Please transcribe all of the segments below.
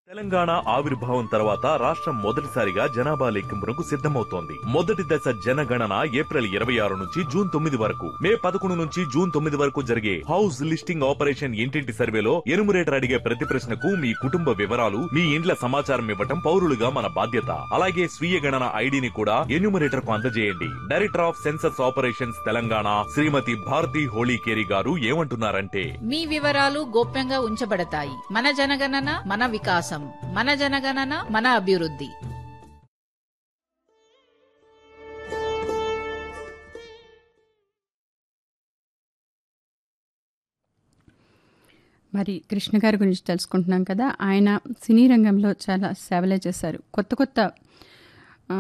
తెలంగాణ ఆవిర్భావం తర్వాత రాష్ట్రం మొదటిసారిగా జనాభా లెక్కింపునకు సిద్ధమవుతోంది మొదటి దశ జనగణన ఏప్రిల్ ఇరవై ఆరు నుంచి జూన్ తొమ్మిది వరకు మే పదకొండు నుంచి జూన్ తొమ్మిది వరకు జరిగే హౌస్ లిస్టింగ్ ఆపరేషన్ ఇంటింటి సర్వేలో ఎనుమరేటర్ అడిగే ప్రతి ప్రశ్నకు మీ కుటుంబ వివరాలు మీ ఇండ్ల సమాచారం ఇవ్వటం పౌరులుగా మన బాధ్యత అలాగే స్వీయ గణన ఐడిని కూడా ఎన్యూమరేటర్ కు అందజేయండి director of census operations Telangana Shrimati Bharati Holikeri garu ఏమంటున్నారంటే మీ వివరాలు గోప్యంగా ఉంచబడతాయి మన జనగణన మన వికాసం మన జనగణన మన అభివృద్ధి మరి కృష్ణ గారి గురించి తెలుసుకుంటున్నాం కదా ఆయన సినీ రంగంలో చాలా సేవలే చేశారు కొత్త కొత్త ఆ,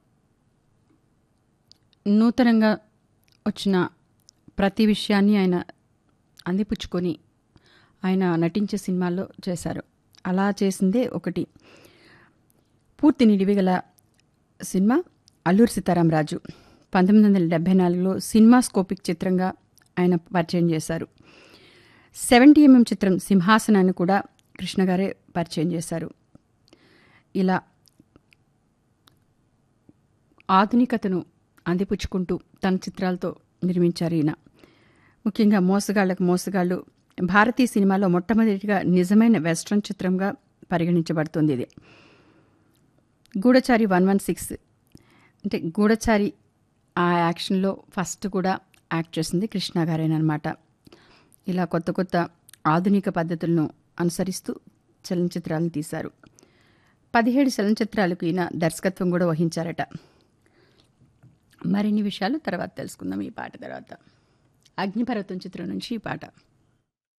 నూతనంగా వచ్చిన ప్రతి విషయాన్ని ఆయన అందిపుచ్చుకొని ఆయన నటించే సినిమాల్లో చేశారు అలా చేసిందే ఒకటి పూర్తి నిడివి గల సినిమా అల్లూరి సీతారామరాజు పంతొమ్మిది వందల డెబ్బై నాలుగులో సినిమాస్కోపిక్ చిత్రంగా ఆయన పరిచయం చేశారు సెవెంటీ ఎంఎం చిత్రం సింహాసనాన్ని కూడా కృష్ణ గారే పరిచయం చేశారు ఇలా ఆధునికతను అందిపుచ్చుకుంటూ తన చిత్రాలతో నిర్మించారు ఈయన ముఖ్యంగా మోసగాళ్లకు మోసగాళ్ళు భారతీయ సినిమాలో మొట్టమొదటిగా నిజమైన వెస్ట్రన్ చిత్రంగా పరిగణించబడుతుంది ఇది గూఢచారి వన్ వన్ సిక్స్ అంటే గూఢచారి ఆ యాక్షన్లో ఫస్ట్ కూడా యాక్ట్ చేసింది కృష్ణ గారేనమాట ఇలా కొత్త కొత్త ఆధునిక పద్ధతులను అనుసరిస్తూ చలనచిత్రాలను తీశారు పదిహేడు చలనచిత్రాలకు ఈయన దర్శకత్వం కూడా వహించారట మరిన్ని విషయాలు తర్వాత తెలుసుకుందాం ఈ పాట తర్వాత అగ్నిపర్వతం చిత్రం నుంచి ఈ పాట